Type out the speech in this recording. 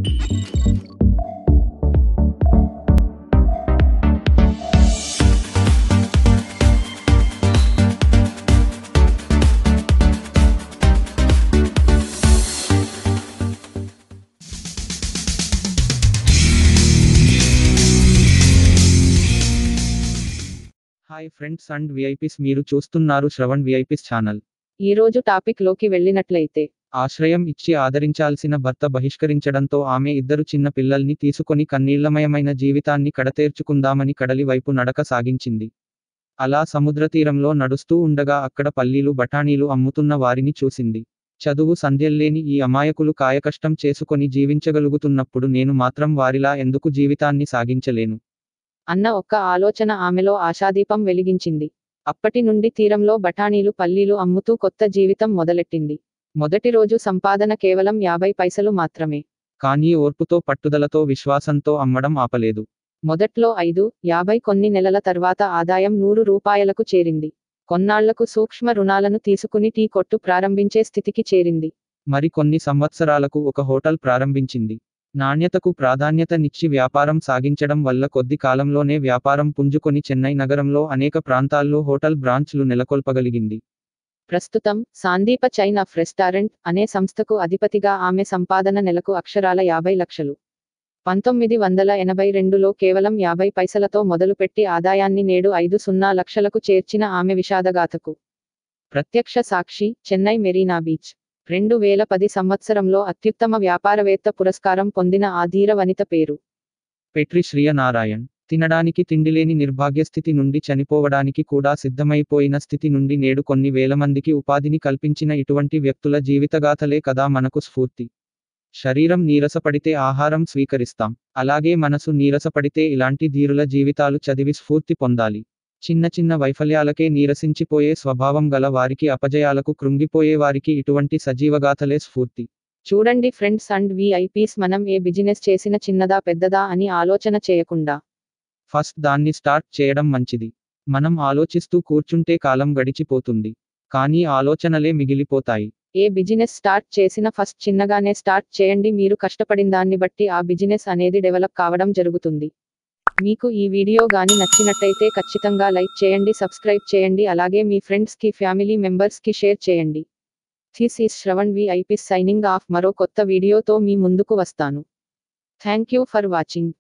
hi friends and VIPs మీరు చూస్తున్నారు Shravan VIPs channel ఈ రోజు టాపిక్ లోకి వెళ్ళినట్లయితే ఆశ్రయం ఇచ్చి ఆదరించాల్సిన భర్త బహిష్కరించడంతో ఆమె ఇద్దరు చిన్న పిల్లల్ని తీసుకొని కన్నీళ్లమయమైన జీవితాన్ని కడతేర్చుకుందామని కడలి వైపు నడక సాగించింది అలా సముద్ర తీరంలో నడుస్తూ ఉండగా అక్కడ పల్లీలు బఠానీలు అమ్ముతున్న వారిని చూసింది చదువు సంధ్యల్లేని ఈ అమాయకులు కాయకష్టం చేసుకొని జీవించగలుగుతున్నప్పుడు నేను మాత్రం వారిలా ఎందుకు జీవితాన్ని సాగించలేను అన్న ఒక్క ఆలోచన ఆమెలో ఆశాదీపం వెలిగించింది అప్పటి నుండి తీరంలో బఠానీలు పల్లీలు అమ్ముతూ కొత్త జీవితం మొదలెట్టింది మొదటి రోజు సంపాదన కేవలం యాభై పైసలు మాత్రమే కానీ ఓర్పుతో పట్టుదలతో విశ్వాసంతో అమ్మడం ఆపలేదు మొదట్లో ఐదు యాభై కొన్ని నెలల తర్వాత ఆదాయం నూరు రూపాయలకు చేరింది కొన్నాళ్లకు సూక్ష్మ రుణాలను తీసుకుని టీ కొట్టు ప్రారంభించే స్థితికి చేరింది మరి కొన్ని సంవత్సరాలకు ఒక హోటల్ ప్రారంభించింది నాణ్యతకు ప్రాధాన్యతనిచ్చి వ్యాపారం సాగించడం వల్ల కొద్ది కాలంలోనే వ్యాపారం పుంజుకొని చెన్నై నగరంలో అనేక ప్రాంతాల్లో హోటల్ బ్రాంచ్లు నెలకొల్పగలిగింది ప్రస్తుతం సాందీప చైన్ ఆఫ్ రెస్టారెంట్ అనే సంస్థకు అధిపతిగా ఆమె సంపాదన నెలకు అక్షరాల యాభై లక్షలు పంతొమ్మిది వందల ఎనభై రెండులో కేవలం యాభై పైసలతో మొదలుపెట్టి ఆదాయాన్ని నేడు ఐదు సున్నా లక్షలకు చేర్చిన ఆమె విషాదగాథకు ప్రత్యక్ష సాక్షి చెన్నై మెరీనా బీచ్ రెండు వేల పది సంవత్సరంలో అత్యుత్తమ వ్యాపారవేత్త పురస్కారం పొందిన ఆ ధీర వనిత పేరు పెట్రి శ్రియ నారాయణ్ తినడానికి తిండిలేని నిర్భాగ్య స్థితి నుండి చనిపోవడానికి కూడా సిద్ధమైపోయిన స్థితి నుండి నేడు కొన్ని వేల మందికి ఉపాధిని కల్పించిన ఇటువంటి వ్యక్తుల జీవితగాథలే కదా మనకు స్ఫూర్తి శరీరం నీరసపడితే ఆహారం స్వీకరిస్తాం అలాగే మనసు నీరసపడితే ఇలాంటి ధీరుల జీవితాలు చదివి స్ఫూర్తి పొందాలి చిన్న చిన్న వైఫల్యాలకే నీరసించిపోయే స్వభావం గల వారికి అపజయాలకు కృంగిపోయే వారికి ఇటువంటి సజీవగాథలే స్ఫూర్తి చూడండి ఫ్రెండ్స్ అండ్ విఐపీస్ మనం ఏ బిజినెస్ చేసిన చిన్నదా పెద్దదా అని ఆలోచన చేయకుండా ఫస్ట్ దాన్ని స్టార్ట్ చేయడం మంచిది మనం ఆలోచిస్తూ కూర్చుంటే కాలం గడిచిపోతుంది కానీ ఆలోచనలే మిగిలిపోతాయి ఏ బిజినెస్ స్టార్ట్ చేసినా ఫస్ట్ చిన్నగానే స్టార్ట్ చేయండి మీరు కష్టపడిన దాన్ని బట్టి ఆ బిజినెస్ అనేది డెవలప్ కావడం జరుగుతుంది మీకు ఈ వీడియో గాని నచ్చినట్టయితే ఖచ్చితంగా లైక్ చేయండి సబ్స్క్రైబ్ చేయండి అలాగే మీ ఫ్రెండ్స్ కి ఫ్యామిలీ మెంబర్స్ కి షేర్ చేయండి this is Shravan VIP signing off మరో కొత్త వీడియోతో మీ ముందుకు వస్తాను థ్యాంక్ యూ ఫర్ వాచింగ్